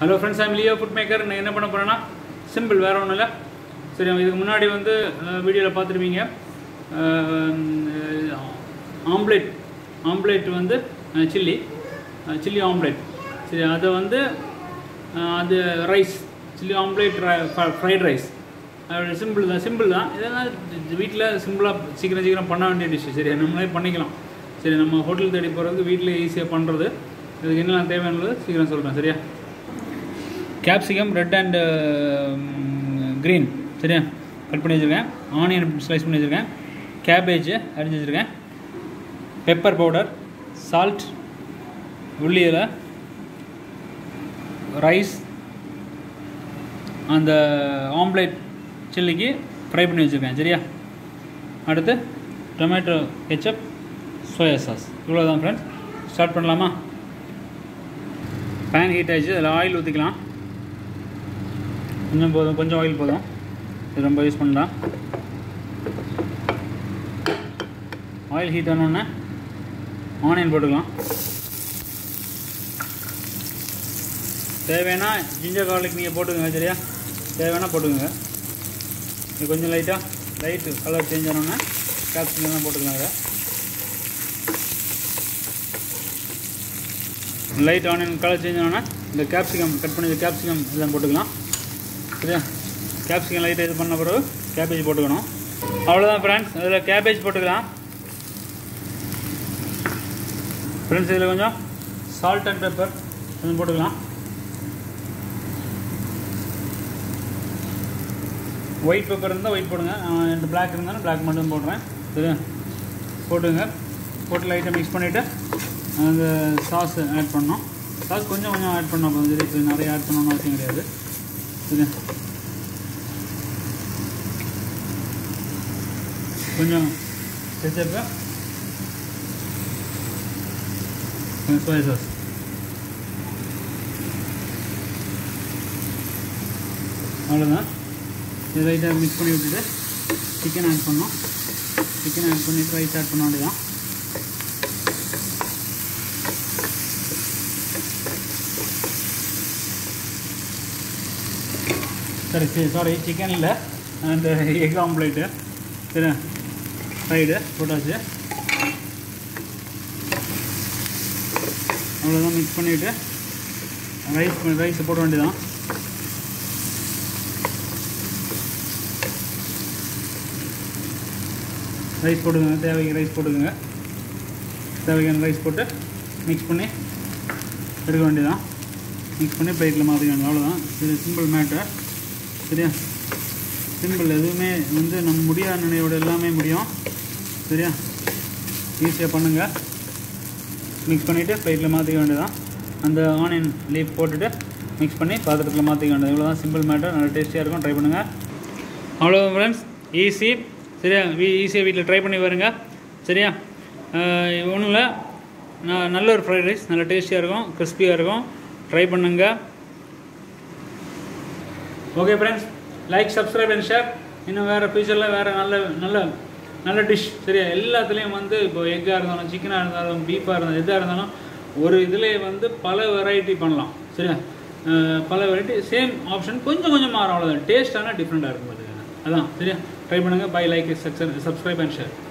hello friends I'm Leo food maker நான் என்ன பண்ண போகிறேன்னா சிம்பிள் வேறு ஒன்றும் இல்லை சரி இதுக்கு முன்னாடி வந்து வீடியோவில் பார்த்துருப்பீங்க ஆம்லேட் ஆம்லேட் வந்து சில்லி சில்லி ஆம்லேட் சரி அதை வந்து அஹ், அது rice chilli omelette fried rice simple தான் சிம்பிள் தான் இதெல்லாம் வீட்டில் சிம்பிளாக சீக்கிரம் சீக்கிரம் பண்ண வேண்டிய டிஷ் சரி நம்மளே பண்ணிக்கலாம் சரி நம்ம ஹோட்டல் தேடி போகிறதுக்கு வீட்டில் ஈஸியாக பண்ணுறது இதுக்கு என்னெல்லாம் தேவையானது சீக்கிரம் சொல்கிறேன் சரியா கேப்சிகம் ரெட் அண்ட் க்ரீன் சரியா கட் பண்ணி வச்சுருக்கேன் ஆனியன் ஸ்லைஸ் பண்ணி வச்சுருக்கேன் கேபேஜ் அரிஞ்சு வச்சுருக்கேன் பெப்பர் பவுடர் சால்ட் உள்ளி இலை ரைஸ் அந்த ஆம்லேட் சில்லிக்கு ஃப்ரை பண்ணி வச்சுருக்கேன் சரியா அடுத்து டொமேட்டோ கெச்சப் சோயா சாஸ் இவ்வளோ தான் ஃப்ரெண்ட்ஸ் ஸ்டார்ட் பண்ணலாமா பேன் ஹீட் ஆயிடுச்சு அதில் ஆயில் ஊற்றிக்கலாம் கொஞ்சம் போதும் கொஞ்சம் ஆயில் போதும் இது ரொம்ப யூஸ் பண்ணலாம் ஆயில் ஹீட் ஆனோடனே ஆனியன் போட்டுக்கலாம் தேவைன்னா ஜிஞ்சர் கார்லிக் நீங்கள் போட்டுக்கோங்க சரியா தேவைன்னா போட்டுக்கோங்க இது கொஞ்சம் லைட்டாக லைட்டு கலர் சேஞ்ச் ஆனோடனே கேப்சிகம்லாம் போட்டுக்கலாம் இதை லைட் ஆனியன் கலர் சேஞ்ச் ஆனோடனே இந்த கேப்சிகம் கட் பண்ணி கேப்சிகம் இதெல்லாம் போட்டுக்கலாம் சரியா கேப்சிகம் லைட்டாக இது பண்ண பிறகு கேபேஜ் போட்டுக்கணும் அவ்வளோதான் ஃப்ரெண்ட்ஸ் அதில் கேபேஜ் போட்டுக்கலாம் ஃப்ரெண்ட்ஸ் இதில் கொஞ்சம் சால்ட் அண்ட் பெப்பர் கொஞ்சம் போட்டுக்கலாம் ஒயிட் பெப்பர் இருந்தால் ஒயிட் போடுங்க நான் ரெண்டு பிளாக் இருந்தாலும் பிளாக் மட்டும் போடுறேன் சரியா போட்டுங்க போட்டு லைட்டாக மிக்ஸ் பண்ணிவிட்டு அந்த சாஸ் ஆட் பண்ணோம் சாஸ் கொஞ்சம் கொஞ்சம் ஆட் பண்ணோம் போதும் சரி இது நிறைய ஆட் பண்ணணும்னு அவசியம் கிடையாது சரியா கொஞ்சம் கெச்சப்பு கொஞ்சம் சோயா சாஸ் அவ்வளோதான் இது லைட்டாக மிக்ஸ் பண்ணி விட்டுட்டு சிக்கன் ஆட் பண்ணோம் சிக்கன் ஆட் பண்ணிவிட்டு ரைஸ் ஆட் பண்ண வேண்டியதான் சரி சரி சாரி சிக்கன் இல்லை அந்த எக் ஆம்லேட்டு சரி ஃப்ரைடு போட்டாச்சு அவ்வளோதான் மிக்ஸ் பண்ணிவிட்டு ரைஸ் ரைஸ் போட வேண்டியதான் ரைஸ் போட்டுக்கோங்க தேவைக்கு ரைஸ் போட்டுக்கோங்க தேவைக்கான ரைஸ் போட்டு மிக்ஸ் பண்ணி எடுக்க வேண்டியதான் மிக்ஸ் பண்ணி பிளேட்டில் மாற்றிக்க வேண்டியது அவ்வளோதான் இது சிம்பிள் மேட்டர் சரியா சிம்பிள் எதுவுமே வந்து நம்ம முடியாத நினைவோட எல்லாமே முடியும் சரியா ஈஸியாக பண்ணுங்கள் மிக்ஸ் பண்ணிவிட்டு பிளேட்டில் மாற்றிக்க வேண்டியதான் அந்த ஆனியன் லீஃப் போட்டுட்டு மிக்ஸ் பண்ணி பாத்திரத்தில் மாற்றிக்க வேண்டியது இவ்வளோ தான் சிம்பிள் மேட்டர் நல்லா டேஸ்டியாக இருக்கும் ட்ரை பண்ணுங்கள் அவ்வளோ ஃப்ரெண்ட்ஸ் ஈஸி சரியா வீ ஈஸியாக வீட்டில் ட்ரை பண்ணி பாருங்க சரியா ஒன்றும் இல்லை நான் நல்ல ஒரு ஃப்ரைட் ரைஸ் நல்லா டேஸ்டியாக இருக்கும் கிறிஸ்பியாக இருக்கும் ட்ரை பண்ணுங்க okay friends like subscribe and share இன்னும் வேறு ஃபியூச்சரில் வேறு நல்ல நல்ல நல்ல டிஷ் சரியா எல்லாத்துலேயும் வந்து இப்போ எக்காக இருந்தாலும் சிக்கனாக இருந்தாலும் பீஃபாக இருந்தாலும் எதாக இருந்தாலும் ஒரு இதில் வந்து பல வெரைட்டி பண்ணலாம் சரியா அஹ் பல வெரைட்டி சேம் ஆப்ஷன் கொஞ்சம் கொஞ்சம் மாறும் அவ்வளோதான் டேஸ்ட் ஆனால் டிஃப்ரெண்ட்டாக இருக்கும் பார்த்துக்கங்க அதான் சரியா ட்ரை பண்ணுங்கள் bye like subscribe and share